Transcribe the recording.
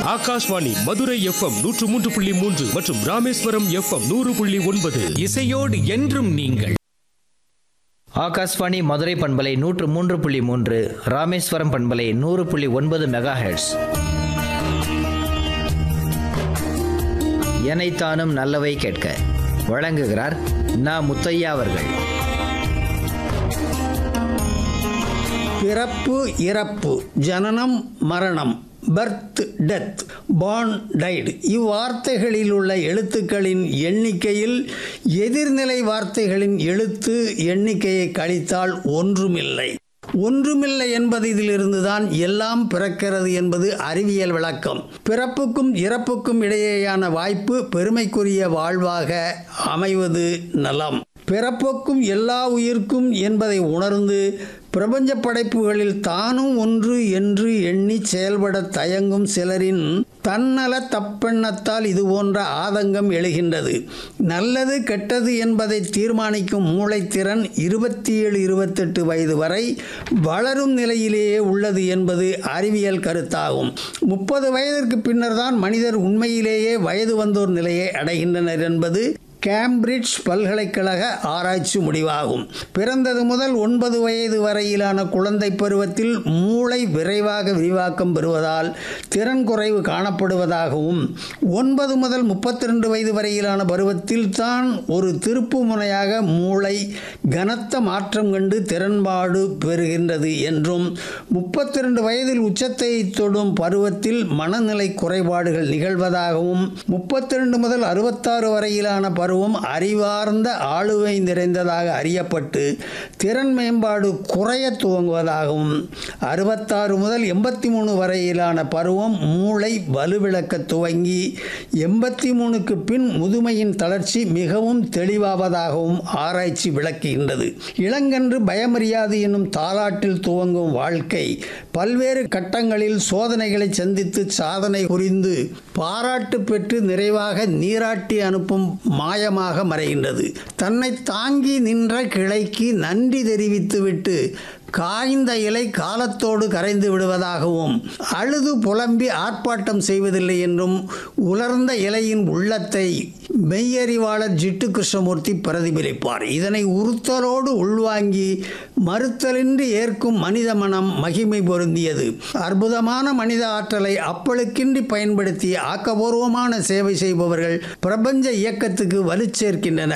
Akashvani Madurai FM நூற்று மூன்று புள்ளி மூன்று மற்றும் ராமேஸ்வரம் எஃப்எம் நூறு புள்ளி ஒன்பது இசையோடு என்றும் நீங்கள் ஆகாஷ்வாணி மதுரை பண்பலை நூற்று மூன்று புள்ளி மூன்று ராமேஸ்வரம் பண்பலை நூறு புள்ளி ஒன்பது மெகா ஹெர்ட்ஸ் எனைத்தானும் நல்லவை கேட்க வழங்குகிறார் நா முத்தையா அவர்கள் பிறப்பு இறப்பு ஜனனம் மரணம் பர்த் டெத் பார்ன் டைடு இவ்வார்த்தைகளில் உள்ள எழுத்துக்களின் எண்ணிக்கையில் எதிர்நிலை வார்த்தைகளின் எழுத்து எண்ணிக்கையை கழித்தால் ஒன்றுமில்லை ஒன்றுமில்லை என்பது இதிலிருந்துதான் எல்லாம் பிறக்கிறது என்பது அறிவியல் விளக்கம் பிறப்புக்கும் இறப்புக்கும் இடையேயான வாய்ப்பு பெருமைக்குரிய வாழ்வாக அமைவது நலம் பிறப்புக்கும் எல்லா உயிர்க்கும் என்பதை உணர்ந்து பிரபஞ்ச படைப்புகளில் தானும் ஒன்று என்று எண்ணி செயல்பட தயங்கும் சிலரின் தன்னல தப்பெண்ணத்தால் இது போன்ற ஆதங்கம் எழுகின்றது நல்லது கெட்டது என்பதை தீர்மானிக்கும் மூளைத்திறன் இருபத்தி ஏழு இருபத்தெட்டு வயது வரை வளரும் நிலையிலேயே உள்ளது என்பது அறிவியல் கருத்தாகும் முப்பது வயதிற்கு பின்னர் தான் மனிதர் உண்மையிலேயே வயது வந்தோர் நிலையை அடைகின்றனர் என்பது கேம்பிரிட்ஜ் பல்கலைக்கழக ஆராய்ச்சி முடிவாகும் பிறந்தது முதல் ஒன்பது வயது வரையிலான குழந்தை பருவத்தில் மூளை விரைவாக விரிவாக்கம் பெறுவதால் திறன் குறைவு காணப்படுவதாகவும் ஒன்பது முதல் முப்பத்தி ரெண்டு வயது வரையிலான பருவத்தில் தான் ஒரு திருப்பு முனையாக மூளை கனத்த மாற்றம் கண்டு திறன்பாடு பெறுகின்றது என்றும் முப்பத்தி ரெண்டு வயதில் உச்சத்தை தொடும் பருவத்தில் மனநிலை குறைபாடுகள் நிகழ்வதாகவும் முப்பத்தி ரெண்டு முதல் அறுபத்தாறு வரையிலான பருவம் அறிவார்ந்த ஆளுமை நிறைந்ததாக அறியப்பட்டு திறன் மேம்பாடு குறைய துவங்குவதாகவும் அறுபத்தாறு முதல் எண்பத்தி மூணு வரையிலான பருவம் மூளை வலுவிழக்க துவங்கி எண்பத்தி மூணுக்கு பின் முதுமையின் தளர்ச்சி மிகவும் தெளிவாவதாகவும் ஆராய்ச்சி விளக்குகின்றது இளங்கன்று பயமறியாது என்னும் தாலாட்டில் துவங்கும் வாழ்க்கை பல்வேறு கட்டங்களில் சோதனைகளை சந்தித்து சாதனை புரிந்து பாராட்டு பெற்று நிறைவாக நீராட்டி அனுப்பும் மாயமாக மறைகின்றது தன்னை தாங்கி நின்ற கிளைக்கு நன்றி தெரிவித்துவிட்டு காய்ந்த இலை காலத்தோடு கரைந்து விடுவதாகவும் அழுது புலம்பி ஆர்ப்பாட்டம் செய்வதில்லை என்றும் உலர்ந்த இலையின் உள்ளத்தை மெய்யறிவாளர் ஜிட்டு கிருஷ்ணமூர்த்தி பிரதிபலிப்பார் இதனை உறுத்தலோடு உள்வாங்கி மறுத்தலின்றி ஏற்கும் மனித மனம் மகிமை பொருந்தியது அற்புதமான மனித ஆற்றலை அப்பளுக்கின்றி பயன்படுத்தி ஆக்கபூர்வமான சேவை செய்பவர்கள் பிரபஞ்ச இயக்கத்துக்கு வலுச்சேர்க்கின்றனர்